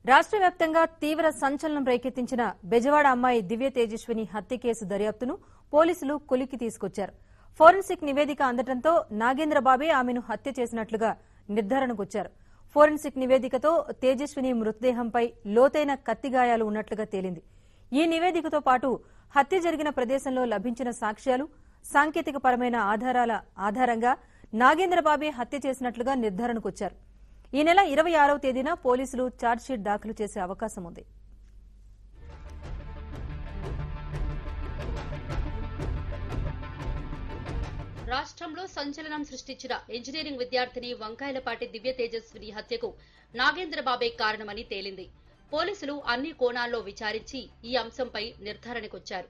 రాష్ట్ర వ్యాప్తంగా తీవ్ర సంచలనం రేకెత్తించిన బెజవాడ అమ్మాయి దివ్య తేజస్విని హత్య కేసు దర్యాప్తును పోలీసులు కొలిక్కి తీసుకొచ్చారు ఫోరెన్సిక్ నివేదిక అందడంతో నాగేంద్రబాబే ఆమెను హత్య చేసినట్లుగా నిర్ధారణకొచ్చారు ఫోరెన్సిక్ నివేదికతో తేజస్విని మృతదేహంపై లోతైన కత్తిగాయాలు ఉన్నట్లుగా తేలింది ఈ నివేదికతో పాటు హత్య జరిగిన ప్రదేశంలో లభించిన సాక్ష్యాలు సాంకేతికపరమైన ఆధారాల ఆధారంగా నాగేంద్రబాబే హత్య చేసినట్లుగా నిర్ధారణకొచ్చారు ఈ నెల ఇరవై ఆరవ తేదీన పోలీసులు ఛార్జ్షీట్ దాఖలు చేసే అవకాశం ఉంది రాష్ట్రంలో సంచలనం సృష్టించిన ఇంజనీరింగ్ విద్యార్థిని వంకాయలపాటి దివ్య తేజస్విని హత్యకు నాగేంద్రబాబే కారణమని తేలింది పోలీసులు అన్ని కోణాల్లో విచారించి ఈ అంశంపై నిర్ధారణకొచ్చారు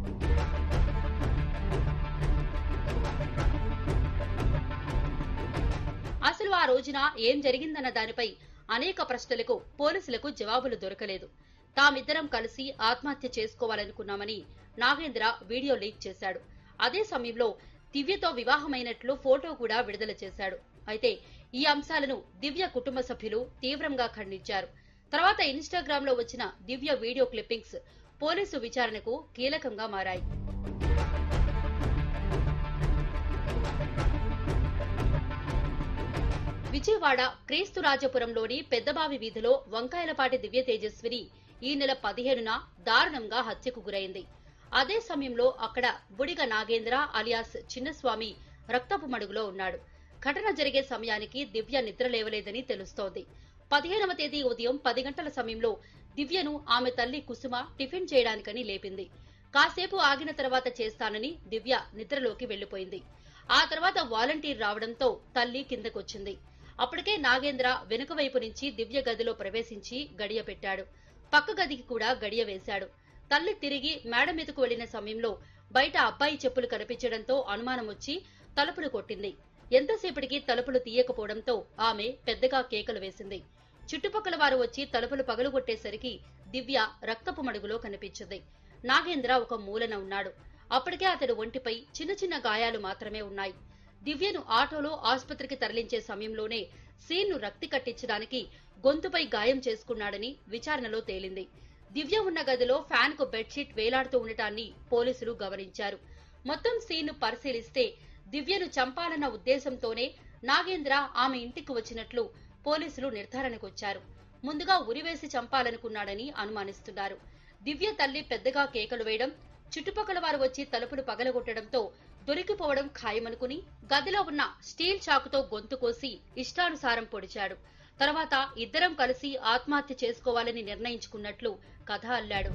అసలు ఆ రోజున ఏం జరిగిందన్న దానిపై అనేక ప్రశ్నలకు పోలీసులకు జవాబులు దొరకలేదు తామిద్దరం కలిసి ఆత్మహత్య చేసుకోవాలనుకున్నామని నాగేంద్ర వీడియో లీక్ చేశాడు అదే సమయంలో దివ్యతో వివాహమైనట్లు ఫోటో కూడా విడుదల చేశాడు అయితే ఈ అంశాలను దివ్య కుటుంబ సభ్యులు తీవ్రంగా ఖండించారు తర్వాత ఇన్స్టాగ్రామ్ లో వచ్చిన దివ్య వీడియో క్లిప్పింగ్స్ పోలీసు విచారణకు కీలకంగా మారాయి విజయవాడ క్రీస్తురాజపురంలోని పెద్దబావి వీధిలో వంకాయలపాటి దివ్య తేజస్విని ఈ నెల పదిహేనున దారుణంగా హత్యకు గురైంది అదే సమయంలో అక్కడ బుడిగ నాగేంద్ర అలియాస్ చిన్నస్వామి రక్తపు మడుగులో ఉన్నాడు ఘటన జరిగే సమయానికి దివ్య నిద్రలేవలేదని తెలుస్తోంది పదిహేనవ తేదీ ఉదయం పది గంటల సమయంలో దివ్యను ఆమె తల్లి కుసుమ టిఫిన్ చేయడానికని లేపింది కాసేపు ఆగిన తర్వాత చేస్తానని దివ్య నిద్రలోకి వెళ్లిపోయింది ఆ తర్వాత వాలంటీర్ రావడంతో తల్లి కిందకొచ్చింది అప్పటికే నాగేంద్ర వెనుక వైపు నుంచి దివ్య గదిలో ప్రవేశించి గడియ పెట్టాడు పక్క గదికి కూడా గడియ వేశాడు తల్లి తిరిగి మేడ మీదకు వెళ్లిన సమయంలో బయట అబ్బాయి చెప్పులు కనిపించడంతో అనుమానం వచ్చి తలుపులు కొట్టింది ఎంతసేపటికి తలుపులు తీయకపోవడంతో ఆమె పెద్దగా కేకలు వేసింది చుట్టుపక్కల వారు వచ్చి తలుపులు పగలుగొట్టేసరికి దివ్య రక్తపు మడుగులో కనిపించింది నాగేంద్ర ఒక మూలన ఉన్నాడు అప్పటికే అతడి ఒంటిపై చిన్న చిన్న గాయాలు మాత్రమే ఉన్నాయి దివ్యను ఆటోలో ఆసుపత్రికి తరలించే సమయంలోనే సీన్ను రక్తి కట్టించడానికి గొంతుపై గాయం చేసుకున్నాడని విచారణలో తేలింది దివ్య ఉన్న గదిలో ఫ్యాన్ కు బెడ్షీట్ వేలాడుతూ ఉండటాన్ని పోలీసులు గమనించారు మొత్తం సీన్ను పరిశీలిస్తే దివ్యను చంపాలన్న ఉద్దేశంతోనే నాగేంద్ర ఆమె ఇంటికి వచ్చినట్లు పోలీసులు నిర్ధారణకొచ్చారు ముందుగా ఉరివేసి చంపాలనుకున్నాడని అనుమానిస్తున్నారు దివ్య తల్లి పెద్దగా కేకలు వేయడం చుట్టుపక్కల వారు వచ్చి తలుపులు పగలగొట్టడంతో దొరికిపోవడం ఖాయమనుకుని గదిలో ఉన్న స్టీల్ చాకుతో గొంతు కోసి ఇష్టానుసారం పొడిచాడు తర్వాత ఇద్దరం కలిసి ఆత్మహత్య చేసుకోవాలని నిర్ణయించుకున్నట్లు కథ అల్లాడు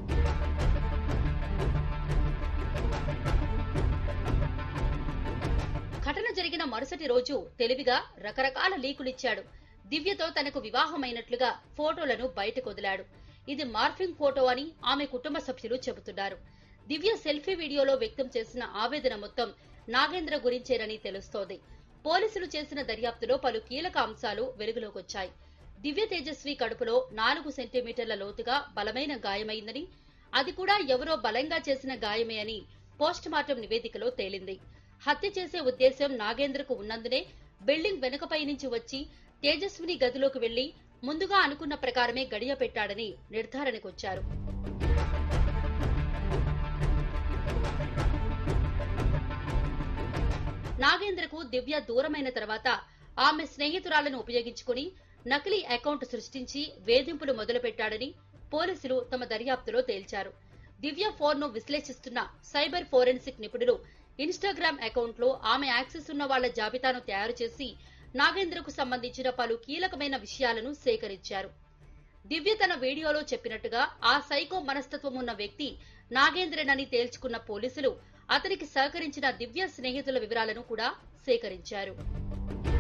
ఘటన జరిగిన మరుసటి రోజు తెలివిగా రకరకాల లీకులిచ్చాడు దివ్యతో తనకు వివాహమైనట్లుగా ఫోటోలను బయటకు వదిలాడు ఇది మార్ఫింగ్ ఫోటో అని ఆమె కుటుంబ సభ్యులు చెబుతున్నారు దివ్య సెల్ఫీ వీడియోలో వ్యక్తం చేసిన ఆవేదన మొత్తం నాగేంద్ర గురించేనని తెలుస్తోంది పోలీసులు చేసిన దర్యాప్తులో పలు కీలక అంశాలు వెలుగులోకొచ్చాయి దివ్య తేజస్వి కడుపులో నాలుగు సెంటీమీటర్ల లోతుగా బలమైన గాయమైందని అది కూడా ఎవరో బలంగా చేసిన గాయమే అని పోస్టుమార్టం నివేదికలో తేలింది హత్య చేసే ఉద్దేశం నాగేంద్రకు ఉన్నందునే బిల్డింగ్ వెనుకపై నుంచి వచ్చి తేజస్విని గదిలోకి వెళ్లి ముందుగా అనుకున్న ప్రకారమే గడియ పెట్టాడని నిర్ధారణకొచ్చారు నాగేంద్రకు దివ్య దూరమైన తర్వాత ఆమె స్నేహితురాలను ఉపయోగించుకుని నకిలీ అకౌంట్ సృష్టించి వేధింపులు మొదలుపెట్టాడని పోలీసులు తమ దర్యాప్తులో తేల్చారు దివ్య ఫోన్ ను విశ్లేషిస్తున్న సైబర్ ఫోరెన్సిక్ నిపుణులు ఇన్స్టాగ్రామ్ అకౌంట్ లో ఆమె యాక్సెస్ ఉన్న వాళ్ల జాబితాను తయారు చేసి నాగేంద్రకు సంబంధించిన పలు కీలకమైన విషయాలను సేకరించారు దివ్య తన వీడియోలో చెప్పినట్టుగా ఆ సైకో మనస్తత్వం ఉన్న వ్యక్తి నాగేంద్రనని తేల్చుకున్న పోలీసులు అతనికి సహకరించిన దివ్య స్నేహితుల వివరాలను కూడా సేకరించారు